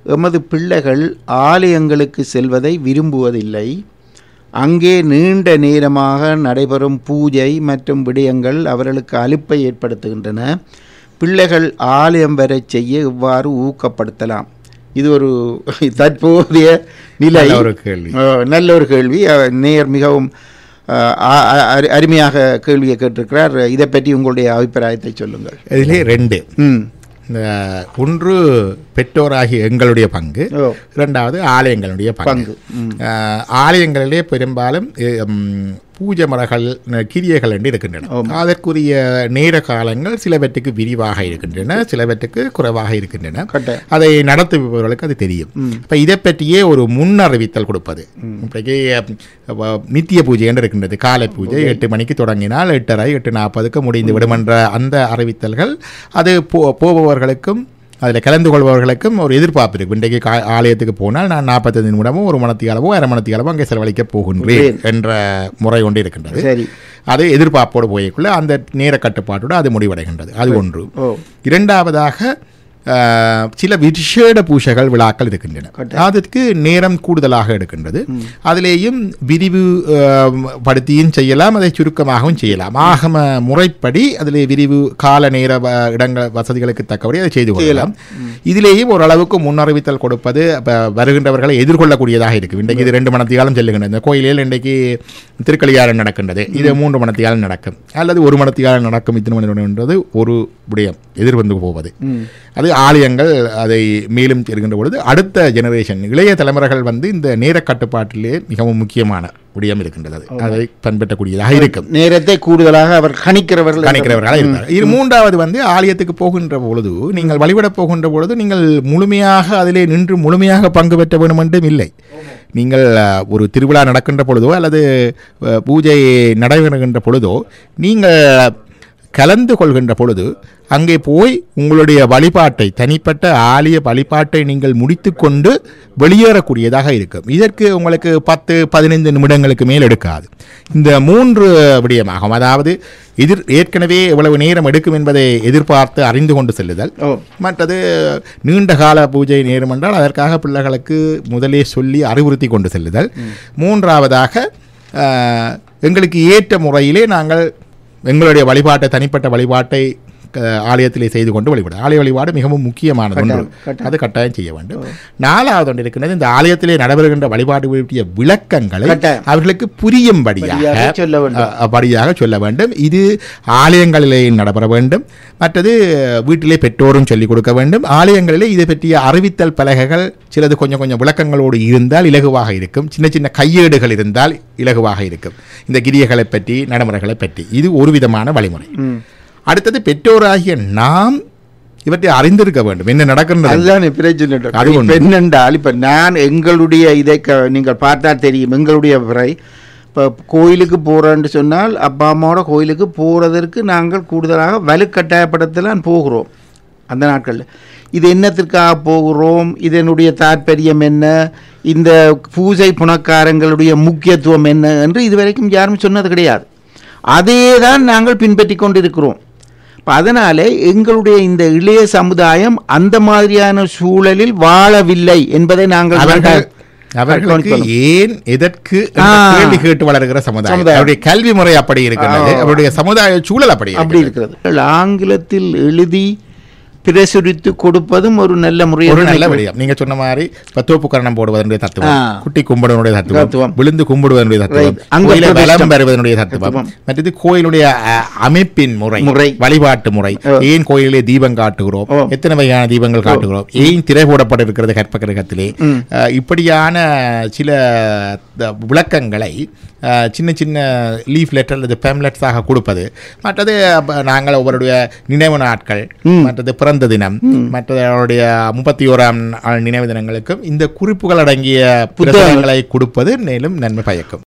எமது பிள்ளைகள் ஆலயங்களுக்கு செல்வதை விரும்புவதில்லை அங்கே நீண்ட நேரமாக நடைபெறும் பூஜை மற்றும் விடயங்கள் அவர்களுக்கு அலுப்பை ஏற்படுத்துகின்றன பிள்ளைகள் ஆலயம் வரை செய்ய இவ்வாறு ஊக்கப்படுத்தலாம் இது ஒரு தற்போதைய நிலை நல்ல ஒரு கேள்வி. அஹ், நல்ல ஒரு கேள்வி அஹ், நேயர் மிகவும் அஹ், அ- அ- அரு- அருமையாக கேள்வியை கேட்டிருக்கிறார் இதை பற்றி உங்களுடைய அபிப்பிராயத்தை சொல்லுங்கள் இதிலே ரெண்டு ம் இந்த ஒன்று பெற்றோராகிய எங்களுடைய பங்கு ஓ இரண்டாவது ஆலயங்களுடைய பங்கு பங்கு ம் ஆஹ், ஆலயங்களிலே பெரும்பாலும் எ- ம், பூஜை முறைகள் ந- கிரியைகள் என்று இருக்கின்றன அதற்குரிய நேர காலங்கள் சிலவற்றுக்கு விரிவாக இருக்கின்றன சிலவற்றுக்கு குறைவாக இருக்கின்றன கட்டாயம். அதை நடத்துபவர்களுக்கு அது தெரியும் இப்போ இதை பற்றியே ஒரு முன்னறிவித்தல் கொடுப்பது இன்றைக்கு அஹ், நித்திய பூஜை என்று இருக்கின்றது காலை பூஜை எட்டு மணிக்கு தொடங்கினால் எட்டரை எட்டு நாற்பதுக்கு முடிந்து விடும் என்ற அந்த அறிவித்தல்கள் அது போ போபவர்களுக்கும் அதில் கலந்து கொள்பவர்களுக்கும் ஒரு எதிர்பார்ப்பு இருக்கு இன்றைக்கு கா ஆலயத்துக்கு போனால் நான் நாற்பத்தைந்து நிமிடமோ ஒரு மணத்தி அளவோ அரை மணத்தி அளவோ அங்கே செலவழிக்கப் போகின்றேன் என்ற முறை கொண்டு இருக்கின்றது சரி அது எதிர்பார்ப்போடு போய்க்குள்ள அந்த நேர கட்டுப்பாட்டோடு அது முடிவடைகின்றது அது ஒன்று ஓ இரண்டாவதாக ஆஹ், சில விசேட பூஜைகள் விழாக்கள் இருக்கின்றன அதற்கு நேரம் கூடுதலாக எடுக்கின்றது அதிலேயும் விரிவு ஆஹ், படுத்தியும் செய்யலாம் அதை சுருக்கமாகவும் செய்யலாம் ஆகம முறைப்படி அதிலே விரிவு கால நேர வ- இடங்கள் வசதிகளுக்கு தக்கபடி அதை செய்து கொள்ளலாம் இதிலேயும் ஓரளவுக்கு முன்னறிவித்தல் கொடுப்பது அப்ப வருகின்றவர்களை எதிர்கொள்ளக்கூடியதாக இருக்கு இன்றைக்கு இது ரெண்டு மணத்தியாலும் செல்லுகின்றது இந்த கோயிலில் இன்றைக்கு திருக்கலியாரம் நடக்கின்றது இது மூன்று மணத்தியாலும் நடக்கும் அல்லது ஒரு மணத்தியாலும் நடக்கும் இத்தனை மணி நேரம் என்றது ஒரு விடயம் எதிர்வந்து போவது அது ஆலயங்கள் அதை மேலும் இருக்கின்ற பொழுது அடுத்த ஜெனரேஷன் இளைய தலைமுறைகள் வந்து இந்த நேர கட்டுப்பாட்டிலே மிகவும் முக்கியமான விடயம் இருக்கின்றது அது. அதை பண்பற்றக்கூடியதாக இருக்கும் நேரத்தை கூடுதலாக அவர் கணிக்கிறவர்கள் கணிக்கிறவர்களாக இருப்பார் இது மூன்றாவது வந்து ஆலயத்துக்கு போகின்ற பொழுது நீங்கள் வழிபட போகின்ற பொழுது நீங்கள் முழுமையாக அதிலே நின்று முழுமையாக பங்கு பெற்ற வேண்டும் என்றும் இல்லை நீங்கள் அஹ், ஒரு திருவிழா நடக்கின்ற பொழுதோ அல்லது அஹ், பூஜை நடைபெறுகின்ற பொழுதோ நீங்கள் கலந்து கொள்கின்ற பொழுது அங்கே போய் உங்களுடைய வழிபாட்டை தனிப்பட்ட ஆலய வழிபாட்டை நீங்கள் முடித்துக்கொண்டு வெளியேறக்கூடியதாக இருக்கும் இதற்கு உங்களுக்கு பத்து பதினைந்து நிமிடங்களுக்கு மேல் எடுக்காது இந்த மூன்று விடயமாகும் அதாவது எதிர் ஏற்கனவே எவ்வளவு நேரம் எடுக்கும் என்பதை எதிர்பார்த்து அறிந்து கொண்டு செல்லுதல் ஓ மற்றது நீண்ட கால பூஜை நேரம் என்றால் அதற்காக பிள்ளைகளுக்கு முதலே சொல்லி அறிவுறுத்தி கொண்டு செல்லுதல் மூன்றாவதாக ஆஹ், எங்களுக்கு ஏற்ற முறையிலே நாங்கள் எங்களுடைய வழிபாட்டை தனிப்பட்ட வழிபாட்டை அஹ், ஆலயத்திலே செய்து கொண்டு வழிபட ஆலய வழிபாடு மிகவும் முக்கியமானது ஒன்று கட்டாயம். அது கட்டாயம் செய்ய வேண்டும் நாலாவது ஒன்று இருக்கின்றது இந்த ஆலயத்திலே நடைபெறுகின்ற வழிபாடு பற்றிய விளக்கங்களை கட்டாயம். அவர்களுக்கு புரியும்படியாக படியாக சொல்ல வேண்டும் அஹ், படியாக சொல்ல வேண்டும் இது ஆலயங்களிலே நடைபெற வேண்டும் மற்றது வீட்டிலே பெற்றோரும் சொல்லிக் கொடுக்க வேண்டும் ஆலயங்களிலே இதை பற்றிய அறிவித்தல் பலகைகள் சிலது கொஞ்சம் கொஞ்சம் விளக்கங்களோடு இருந்தால் இலகுவாக இருக்கும் சின்ன சின்ன கையேடுகள் இருந்தால் இலகுவாக இருக்கும் இந்த கிரியைகளை பற்றி நடைமுறைகளை பற்றி இது ஒரு விதமான வழிமுறை ம். அடுத்தது பெற்றோராகிய நாம் இவற்றை அறிந்திருக்க வேண்டும் என்ன நடக்கின்றது அதுதான் பிரச்சனை அது இப்ப ஒண்ணு. என்னென்றால் இப்போ நான் எங்களுடைய இதை க நீங்கள் பார்த்தா தெரியும் எங்களுடைய முறை இப்போ கோயிலுக்கு போகிறோன்னு சொன்னால் அப்பா அம்மாவோட கோயிலுக்கு போகிறதற்கு நாங்கள் கூடுதலாக வலுக்கட்டாயப்படத்தெல்லாம் போகிறோம் அந்த நாட்களில் இது என்னத்திற்காக போகிறோம் இதனுடைய தாற்பயம் என்ன இந்த பூஜை புனக்காரங்களுடைய முக்கியத்துவம் என்ன என்று இதுவரைக்கும் யாரும் சொன்னது கிடையாது அதே தான் நாங்கள் பின்பற்றி கொண்டிருக்கிறோம் இப்போ அதனாலே எங்களுடைய இந்த இளைய சமுதாயம் அந்த மாதிரியான சூழலில் வாழவில்லை என்பதை நாங்கள் அவர்கள் நன்றாக அவர்களுக்கு கவனிக்கணும். ஏன் எதற்கு என்ற ஆ. கேள்வி கேட்டு வளர்கிற சமுதாயம் சமுதாயம். அவருடைய கல்வி முறை அப்படி இருக்கிறது ஆ. அவருடைய சமுதாய சூழல் அப்படி அப்படி இருக்கிறது. இருக்கிறது ஆங்கிலத்தில் எழுதி பிரசுரித்து கொடுப்பதும் ஒரு நல்ல முறை ஒரு நல்ல விடயம் நீங்க சொன்ன மாதிரி இப்ப தோப்பு கரணம் போடுவதனுடைய தத்துவம் ஆ. குட்டி கும்பிடுவதனுடைய தத்துவம் தத்துவம். விழுந்து கும்பிடுவதனுடைய தத்துவம் Right. அங்க கோயிலை பிரதிஷ்டம். வலம் பெறுவதனுடைய தத்துவம் தத்துவம். மற்றது கோயிலுடைய அ, அமைப்பின் முறை முறை. வழிபாட்டு முறை ஓ. ஏன் கோயிலே தீபம் காட்டுகிறோம் ஓ. எத்தனை வகையான தீபங்கள் காட்டுகிறோம் ஏன் திரை போடப்பட்டிருக்கிறது கற்ப கிரகத்திலே ம். அ, இப்படியான சில த- விளக்கங்களை அ, சின்ன சின்ன லீஃப் லெட்டர் அல்லது பேம்லெட்ஸாக கொடுப்பது மற்றது அப்ப நாங்கள் ஒவ்வொருடைய நினைவு நாட்கள் மற்றது பிறந்த தினம் மற்றது அவருடைய முப்பத்தி ஓராம் நாள் நினைவு தினங்களுக்கும் இந்த குறிப்புகள் அடங்கிய புத்தகங்களை கொடுப்பது மேலும் நன்மை பயக்கும்